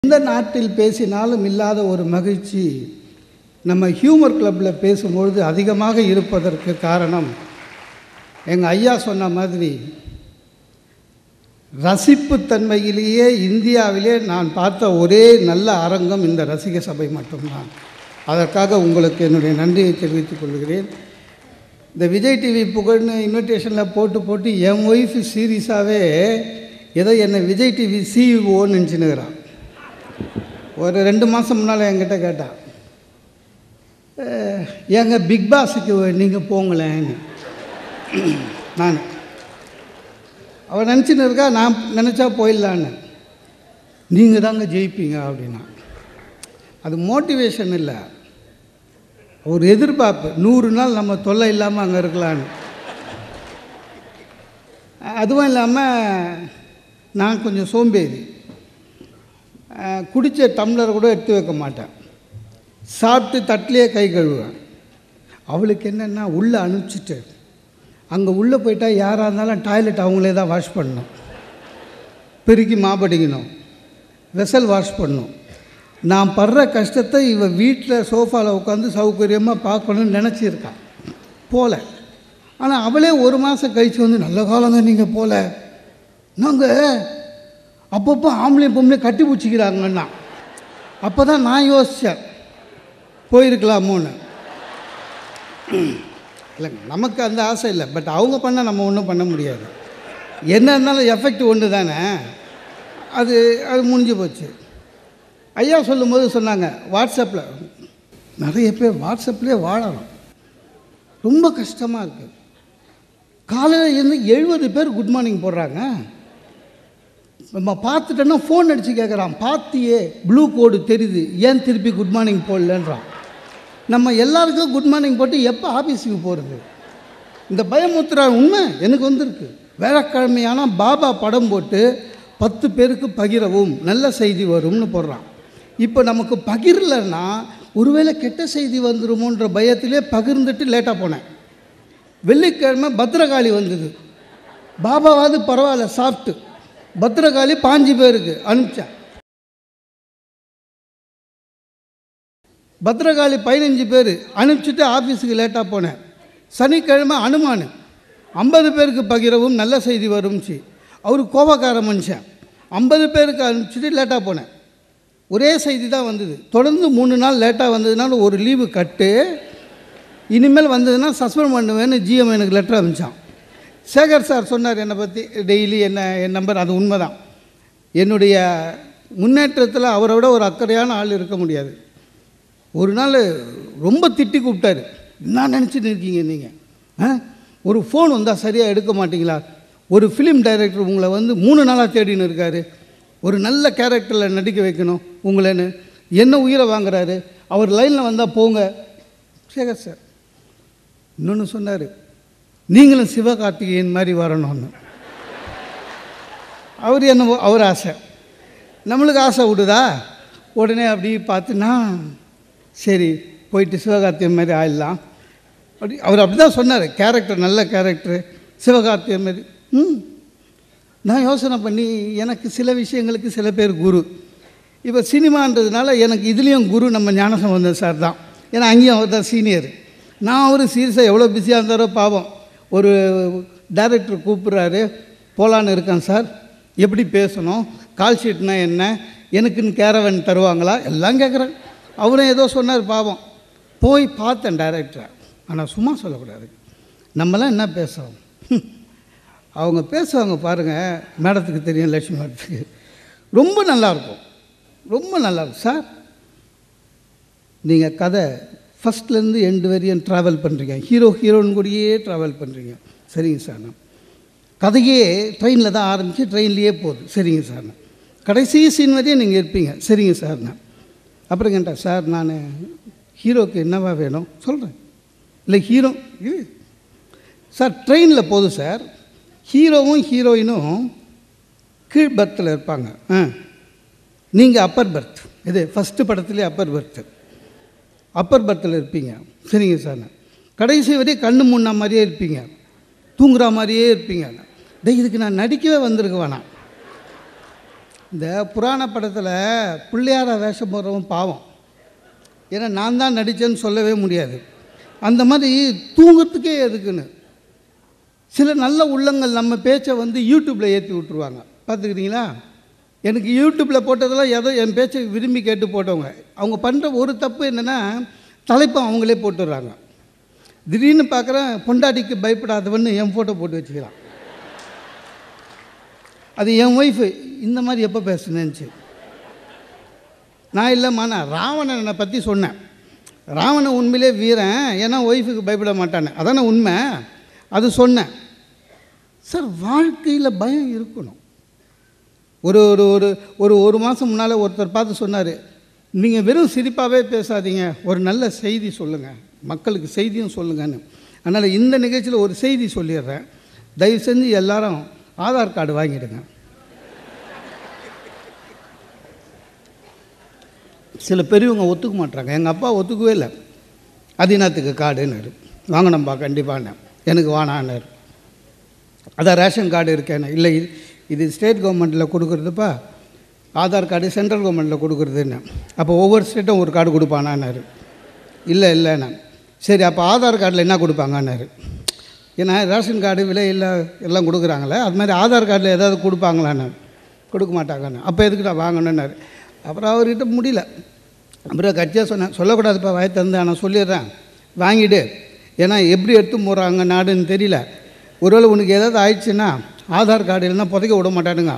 எந்த நாட்டில் பேசினாலும் இல்லாத ஒரு மகிழ்ச்சி நம்ம ஹியூமர் கிளப்பில் பேசும்பொழுது அதிகமாக இருப்பதற்கு காரணம் எங்கள் ஐயா சொன்ன மாதிரி ரசிப்புத்தன்மையிலேயே இந்தியாவிலே நான் பார்த்த ஒரே நல்ல அரங்கம் இந்த ரசிக சபை மட்டும்தான் அதற்காக உங்களுக்கு என்னுடைய நன்றியை தெரிவித்துக் கொள்கிறேன் இந்த விஜய் டிவி புகழ்னு இன்விடேஷனில் போட்டு போட்டு என் ஒய்ஃப் சீரியஸாகவே ஏதோ என்னை விஜய் டிவி சிஇஓன்னு நினச்சினுக்கிறான் ஒரு ரெண்டு மாதம் முன்னால் என்கிட்ட கேட்டான் "அஹ், ஏங்க பிக் பாஸுக்கு நீங்கள் போங்களேன்னு நான் அவன் நினச்சின்னு இருக்கா நான் நினச்சா போயிடலான்னு நீங்கள் தாங்க ஜெயிப்பீங்க அப்படின்னா அது மோட்டிவேஷன் இல்லை ஒரு எதிர்பார்ப்பு நூறு நாள் நம்ம தொல்லை இல்லாமல் அங்கே இருக்கலான்னு அதுவும் இல்லாமல் நான் கொஞ்சம் சோம்பேறி குடித்த டம்ளர் கூட எடுத்து வைக்க மாட்டேன் சாப்பிட்டு தட்டிலே கை கழுவேன் அவளுக்கு என்னென்னா உள்ளே அனுப்பிச்சிட்டு அங்கே உள்ளே போயிட்டா யாராக இருந்தாலும் டாய்லெட் அவங்களே தான் வாஷ் பண்ணணும் பெருக்கி மாப்படிக்கணும் வெசல் வாஷ் பண்ணணும் நான் படுற கஷ்டத்தை இவ வீட்டில் சோஃபாவில் உட்காந்து சௌகரியமாக பார்க்கணும்னு நினச்சிருக்கான் போல ஆனால் அவளே ஒரு மாதம் கழித்து வந்து நல்ல காலங்க நீங்கள் போல நாங்கள் அப்பப்போ ஆம்பளை பொம்பளை கட்டி பிடிச்சிக்கிறாங்கன்னா அப்போ தான் நான் யோசித்தேன் போயிருக்கலாமோன்னு இல்லைங்க நமக்கு அந்த ஆசை இல்லை பட் அவங்க பண்ணால் நம்ம ஒன்றும் பண்ண முடியாது என்ன இருந்தாலும் எஃபெக்ட் ஒன்று தானே அது அது முடிஞ்சு போச்சு ஐயா சொல்லும்போது சொன்னாங்க வாட்ஸ்அப்பில் நிறைய பேர் வாட்ஸ்அப்லேயே வாழலாம் ரொம்ப கஷ்டமாக இருக்குது காலையில் இருந்து எழுபது பேர் குட் மார்னிங் போடுறாங்க நம்ம பார்த்துட்டோன்னா ஃபோன் அடித்து கேட்குறான் பார்த்தியே ப்ளூ கோடு தெரியுது ஏன் திருப்பி குட் மார்னிங் போடலன்றான் நம்ம எல்லாருக்கும் குட் மார்னிங் போட்டு எப்போ ஆஃபீஸுக்கு போகிறது இந்த பயமுத்துறா உண்மை எனக்கு வந்திருக்கு வேலைக்கிழமையான பாபா படம் போட்டு பத்து பேருக்கு பகிரவும் நல்ல செய்தி வரும்னு போடுறான் இப்போ நமக்கு பகிரலைன்னா ஒருவேளை கெட்ட செய்தி வந்துருமோன்ற பயத்திலே பகிர்ந்துட்டு லேட்டாக போனேன் வெள்ளிக்கிழமை பத்திரகாளி வந்தது பாபாவாவது பரவாயில்ல சாப்பிட்டு பத்திரகாளி பாஞ்சு பேருக்கு அனுப்பிச்சேன் பத்திரகாளி பதினஞ்சு பேர் அனுப்பிச்சிட்டு ஆஃபீஸுக்கு லேட்டாக போனேன் சனிக்கிழமை அனுமான் ஐம்பது பேருக்கு பகிரவும் நல்ல செய்தி வரும்ச்சு அவர் கோபக்கார மனுஷன் ஐம்பது பேருக்கு அனுப்பிச்சிட்டு லேட்டாக போனேன் ஒரே செய்தி தான் வந்தது தொடர்ந்து மூணு நாள் லேட்டாக வந்ததுனால ஒரு லீவு கட்டு இனிமேல் வந்ததுன்னா சஸ்பெண்ட் பண்ணுவேன்னு ஜிஎம் எனக்கு லெட்டர் அனுப்பிச்சான் சேகர் சார் சொன்னார் என்னை பற்றி டெய்லி என்ன என் நம்பர் அது உண்மைதான் என்னுடைய முன்னேற்றத்தில் அவரை விட ஒரு அக்கறையான ஆள் இருக்க முடியாது ஒரு நாள் ரொம்ப திட்டி கூப்பிட்டாரு என்ன நினச்சிட்டு இருக்கீங்க நீங்கள் ஆ ஒரு ஃபோன் வந்தால் சரியாக எடுக்க மாட்டீங்களா ஒரு ஃபிலிம் டைரக்டர் உங்களை வந்து மூணு நாளாக தேடின்னு இருக்காரு ஒரு நல்ல கேரக்டரில் நடிக்க வைக்கணும் உங்களேன்னு என்ன உயிரை வாங்குறாரு அவர் லைனில் வந்தால் போங்க சேகர் சார் இன்னொன்று சொன்னார் நீங்களும் சிவகார்த்திகேயன் மாதிரி வரணும்னு அவர் என்ன அவர் ஆசை நம்மளுக்கு ஆசை விடுதா உடனே அப்படி பார்த்துனா சரி போயிட்டு சிவகார்த்திகேயன் மாதிரி ஆயிடலாம் அப்படி அவர் அப்படி தான் சொன்னார் கேரக்டர் நல்ல கேரக்டர் சிவகார்த்திகேயன் மாதிரி ம் நான் யோசனை பண்ணி எனக்கு சில விஷயங்களுக்கு சில பேர் குரு இப்போ சினிமான்றதுனால எனக்கு இதுலேயும் குரு நம்ம ஞானசம்பந்தன் சார் தான் ஏன்னா அங்கேயும் அவர் தான் சீனியர் நான் அவர் சீரியஸாக எவ்வளோ பிஸியாக இருந்தாரோ பாவம் ஒரு டைரக்டர் கூப்பிட்றாரு போலான்னு இருக்கேன் சார் எப்படி பேசணும் கால் ஷீட்னா என்ன எனக்குன்னு கேரவன் தருவாங்களா எல்லாம் கேட்குறேன் அவரும் ஏதோ சொன்னார் பாவம் போய் பார்த்தேன் டைரக்டரை ஆனால் சும்மா சொல்லக்கூடாது நம்மலாம் என்ன பேசுகிறோம் அவங்க பேசுவாங்க பாருங்கள் மேடத்துக்கு தெரியும் லட்சுமி மேடத்துக்கு ரொம்ப நல்லாயிருக்கும் ரொம்ப நல்லாயிருக்கும் சார் நீங்கள் கதை ஃபஸ்ட்லேருந்து எண்டு வரையும் ட்ராவல் பண்ணுறீங்க ஹீரோ ஹீரோயின் கூடயே ட்ராவல் பண்ணுறீங்க சரிங்க சார் நான் கதையே ட்ரெயினில் தான் ஆரம்பித்து ட்ரெயின்லேயே போகுது சரிங்க சார் நான் கடைசி சீன் வரையும் நீங்கள் இருப்பீங்க சரிங்க சார் நான் அப்புறம் கேட்டேன் சார் நான் ஹீரோக்கு என்னவா வேணும் சொல்கிறேன் இல்லை ஹீரோ இது சார் ட்ரெயினில் போதும் சார் ஹீரோவும் ஹீரோயினும் கீழ் பர்த்தில் இருப்பாங்க ஆ நீங்கள் அப்பர் பர்த் இது ஃபஸ்ட்டு படத்துலேயே அப்பர் பர்த்து அப்பர் பர்த்தில் இருப்பீங்க சரிங்க சார் நான் கடைசி வரையும் கண்ணு முன்ன மாதிரியே இருப்பீங்க தூங்குற மாதிரியே இருப்பீங்க டேய் இதுக்கு நான் நடிக்கவே வந்திருக்க வேணாம் இந்த புராண படத்தில் பிள்ளையார வேஷம் போடுறவன் பாவம் ஏன்னா நான் தான் நடித்தேன்னு சொல்லவே முடியாது அந்த மாதிரி தூங்குறதுக்கே எதுக்குன்னு சில நல்ல உள்ளங்கள் நம்ம பேச்சை வந்து யூடியூப்பில் ஏற்றி விட்ருவாங்க பார்த்துக்கிறீங்களா எனக்கு யூடியூப்பில் போட்டதெல்லாம் ஏதோ என் பேச்சை விரும்பி கேட்டு போட்டவங்க அவங்க பண்ணுற ஒரு தப்பு என்னென்னா தலைப்பை அவங்களே போட்டுடுறாங்க திடீர்னு பார்க்குறேன் பொண்டாட்டிக்கு பயப்படாதவன்னு என் ஃபோட்டோ போட்டு வச்சுக்கிறான் அது என் ஒய்ஃபு இந்த மாதிரி எப்போ பேசுனேன்ச்சு நான் இல்லைம்மா நான் ராவணனை பற்றி சொன்னேன் ராவணன் உண்மையிலே வீரன் ஏன்னா ஒய்ஃபுக்கு பயப்பட மாட்டானே அதானே உண்மை அது சொன்னேன் சார் வாழ்க்கையில் பயம் இருக்கணும் ஒரு ஒரு ஒரு ஒரு ஒரு மாதம் முன்னால் ஒருத்தர் பார்த்து சொன்னார் நீங்கள் வெறும் சிரிப்பாகவே பேசாதீங்க ஒரு நல்ல செய்தி சொல்லுங்கள் மக்களுக்கு செய்தியும் சொல்லுங்கன்னு அதனால் இந்த நிகழ்ச்சியில் ஒரு செய்தி சொல்லிடுறேன் தயவு செஞ்சு எல்லாரும் ஆதார் கார்டு வாங்கிடுங்க சில பெரியவங்க ஒத்துக்க மாட்டாங்க எங்கள் அப்பா ஒத்துக்கவே இல்லை அதினத்துக்கு கார்டுன்னாரு வாங்கணும்பா கண்டிப்பான்னு எனக்கு வானான்னாரு அதான் ரேஷன் கார்டு இருக்கேன்னு இல்லை இது இது ஸ்டேட் கவர்மெண்ட்டில் கொடுக்குறதுப்பா ஆதார் கார்டு சென்ட்ரல் கவர்மெண்ட்டில் கொடுக்குறதுன்னு அப்போ ஒவ்வொரு ஸ்டேட்டும் ஒரு கார்டு கொடுப்பானான்னாரு இல்லை இல்லைண்ணா சரி அப்போ ஆதார் கார்டில் என்ன கொடுப்பாங்கன்னாரு ஏன்னா ரேஷன் கார்டு விலை இல்லை எல்லாம் கொடுக்குறாங்களே அது மாதிரி ஆதார் கார்டில் ஏதாவது கொடுப்பாங்களான்னு கொடுக்க மாட்டாங்கன்னு அப்போ எதுக்கு நான் வாங்கணுன்னாரு அப்புறம் அவர்கிட்ட முடியல அப்புறம் கட்சியாக சொன்னேன் சொல்லக்கூடாதுப்பா வாய் தந்து நான் சொல்லிடுறேன் வாங்கிடு ஏன்னா எப்படி எடுத்து போகிறாங்க நாடுன்னு தெரியல ஒருவேளை உனக்கு ஏதாவது ஆயிடுச்சுன்னா ஆதார் கார்டு இல்லைன்னா புதைக்க விட மாட்டானுங்க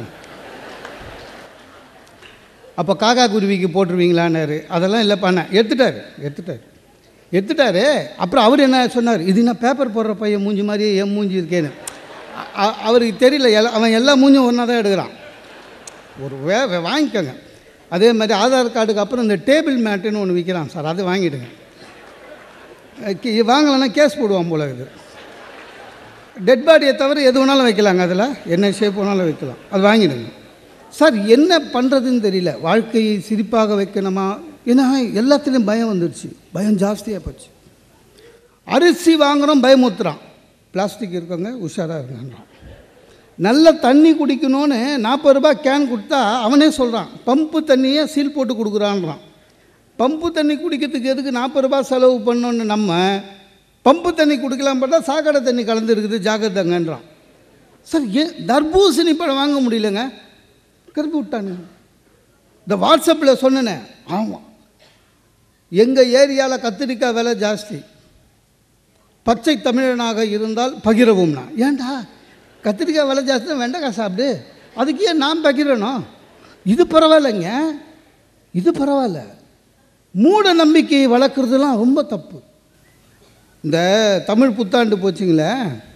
அப்போ காக்கா குருவிக்கு போட்டுருவீங்களான்னாரு அதெல்லாம் இல்லை பண்ண எடுத்துட்டாரு எடுத்துட்டாரு எடுத்துட்டாரு அப்புறம் அவர் என்ன சொன்னார் இது என்ன பேப்பர் போடுற பையன் மூஞ்சி மாதிரியே என் மூஞ்சி இருக்கேன்னு அ- அ- அவருக்கு தெரியல எல்லா- அவன் எல்லா மூஞ்சும் ஒன்றா தான் எடுக்கிறான் ஒரு வே வே- வாங்கிக்கோங்க அதே மாதிரி ஆதார் கார்டுக்கு அப்புறம் இந்த டேபிள் மேட்டுன்னு ஒன்று விற்கிறான் சார் அதை வாங்கிடுங்க அஹ் கி- வாங்கலைன்னா கேஸ் போடுவான் போல இது டெட் பாடியை தவிர எது வேணாலும் வைக்கலாங்க அதில் என்ன ஷேப் வேணாலும் வைக்கலாம் அது வாங்கிடுங்க சார் என்ன பண்ணுறதுன்னு தெரியல வாழ்க்கையை சிரிப்பாக வைக்கணுமா ஏன்னா எல்லாத்துலேயும் பயம் வந்துடுச்சு பயம் ஜாஸ்தியாக போச்சு அரிசி வாங்குகிறோம் பயமுத்துறான் பிளாஸ்டிக் இருக்கவங்க உஷாராக இருக்கான்றான் நல்ல தண்ணி குடிக்கணும்னு நாற்பது ரூபாய் கேன் கொடுத்தா அவனே சொல்கிறான் பம்பு தண்ணியை சீல் போட்டு கொடுக்குறான்றான் பம்பு தண்ணி குடிக்கிறதுக்கு எதுக்கு நாற்பது ரூபாய் செலவு பண்ணோன்னு நம்ம பம்பு தண்ணி குடிக்கலாம் பார்த்தா சாக்கடை தண்ணி கலந்துருக்குது ஜாக்கிரதைங்கன்றான் சார் ஏன் தர்பூசணி பழம் வாங்க முடியலங்க கருப்பி விட்டானுங்க இந்த வாட்ஸ்அப்பில் சொன்னேனே ஆமாம் எங்கள் ஏரியாவில் கத்திரிக்காய் விலை ஜாஸ்தி பச்சை தமிழனாக இருந்தால் பகிரவும்னா ஏன்டா கத்திரிக்காய் விலை ஜாஸ்தி வெண்டைக்காய் சாப்பிடு அதுக்கு ஏன் நான் பகிரணும் இது பரவாயில்லைங்க இது பரவாயில்ல மூட நம்பிக்கையை வளர்க்குறதுலாம் ரொம்ப தப்பு இந்த தமிழ் புத்தாண்டு போச்சுங்களே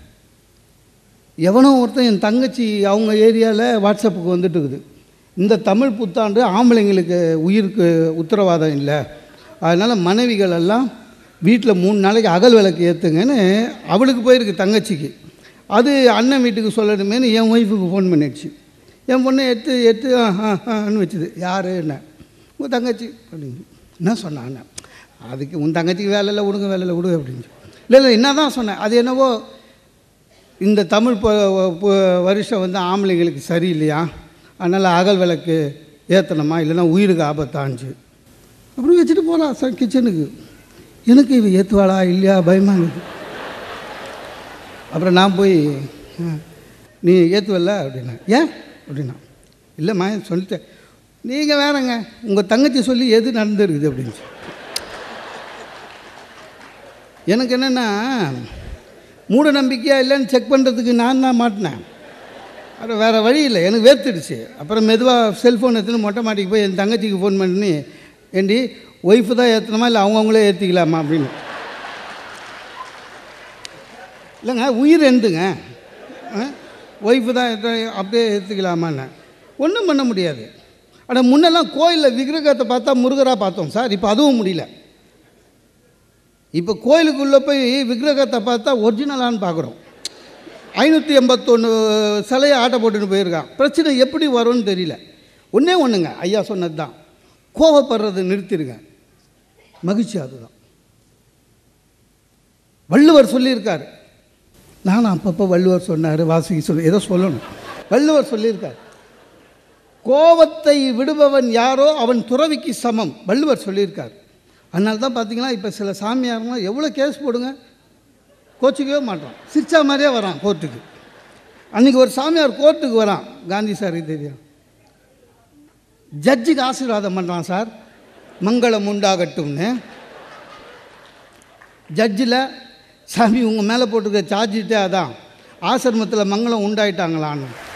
எவனோ ஒருத்தன் என் தங்கச்சி அவங்க ஏரியாவில் வாட்ஸ்அப்புக்கு வந்துட்டு இருக்குது இந்த தமிழ் புத்தாண்டு ஆம்பளைங்களுக்கு உயிருக்கு உத்தரவாதம் இல்லை அதனால் மனைவிகள் எல்லாம் வீட்டில் மூணு நாளைக்கு அகல் விளக்கு ஏற்றுங்கன்னு அவளுக்கு போயிருக்கு தங்கச்சிக்கு அது அண்ணன் வீட்டுக்கு சொல்லணுமேனு என் ஒய்ஃபுக்கு ஃபோன் பண்ணிடுச்சு என் பொண்ணை எடுத்து எடுத்து ஆ ஆ ஆன்னு வச்சுது யார் என்ன உங்கள் தங்கச்சி அப்படின்னு என்ன சொன்னான் அண்ணன் அதுக்கு உன் தங்கச்சிக்கு வேலை இல்லை விடுங்க வேலை இல்லை விடு அப்படின்னு இல்லை இல்லை என்ன தான் சொன்னேன் அது என்னவோ இந்த தமிழ் ப- ப- வருஷம் வந்து ஆம்பளைங்களுக்கு சரியில்லையா அதனால் அகல் விளக்கு ஏற்றணுமா இல்லைன்னா உயிருக்கு ஆபத்தாஞ்சு அப்படி வச்சுட்டு போகலாம் சார் கிச்சனுக்கு எனக்கு இவ ஏற்றுவாளா இல்லையா பயமாக இருக்குது அப்புறம் நான் போய் "ஆ, நீ ஏற்றுவல்ல அப்படின்னா ஏன் அப்படின்னா இல்லைம்மா சொல்லிட்டேன் நீங்கள் வேறங்க உங்கள் தங்கச்சி சொல்லி எது நடந்துருக்குது அப்படின்னு எனக்கு என்னென்னா மூட நம்பிக்கையா இல்லைன்னு செக் பண்ணுறதுக்கு நான் தான் மாட்டினேன் அப்புறம் வேறு வழி இல்லை எனக்கு வேர்த்துடுச்சு அப்புறம் மெதுவாக செல்ஃபோன் எடுத்துன்னு மொட்டை மாட்டிக்கு போய் என் தங்கச்சிக்கு ஃபோன் பண்ணி ஏண்டி ஒய்ஃபு தான் ஏற்றணுமா இல்லை அவங்கவுங்களே ஏற்றிக்கலாமா அப்படின்னு இல்லைங்க உயிர் எந்துங்க ஒய்ஃபு தான் ஏத்த- அப்படியே ஏற்றுக்கலாமான்னு ஒன்றும் பண்ண முடியாது ஆனால் முன்னெல்லாம் கோயிலில் விக்கிரகத்தை பார்த்தா முருகராக பார்த்தோம் சார் இப்போ அதுவும் முடியல இப்போ கோயிலுக்குள்ளே போய் விக்கிரகத்தை பார்த்தா ஒரிஜினலான்னு பார்க்குறோம் ஐநூற்றி எண்பத்தொன்று சிலையை ஆட்டை போட்டுன்னு போயிருக்கான் பிரச்சனை எப்படி வரும்னு தெரியல ஒன்றே ஒன்றுங்க ஐயா சொன்னது தான் கோவப்படுறதை நிறுத்திடுங்க மகிழ்ச்சி அதுதான் வள்ளுவர் சொல்லியிருக்கார் நானும் அப்பப்போ வள்ளுவர் சொன்னார் வாசுகி சொல்லி ஏதோ சொல்லணும் வள்ளுவர் சொல்லியிருக்கார் கோபத்தை விடுபவன் யாரோ அவன் துறவிக்கு சமம் வள்ளுவர் சொல்லியிருக்கார் அதனால தான் பார்த்தீங்கன்னா இப்போ சில சாமியார்லாம் எவ்வளோ கேஸ் போடுங்க கோச்சிக்கவே மாட்டான் சிரிச்சா மாதிரியே வரான் கோர்ட்டுக்கு அன்றைக்கி ஒரு சாமியார் கோர்ட்டுக்கு வரான் காந்தி சார் இது தெரியும் ஜட்ஜுக்கு ஆசீர்வாதம் பண்ணுறான் சார் மங்களம் உண்டாகட்டும்னு ஜட்ஜில் சாமி உங்கள் மேலே போட்டிருக்க சார்ஜிட்டே அதான் ஆசிரமத்தில் மங்களம் உண்டாயிட்டாங்களான்னு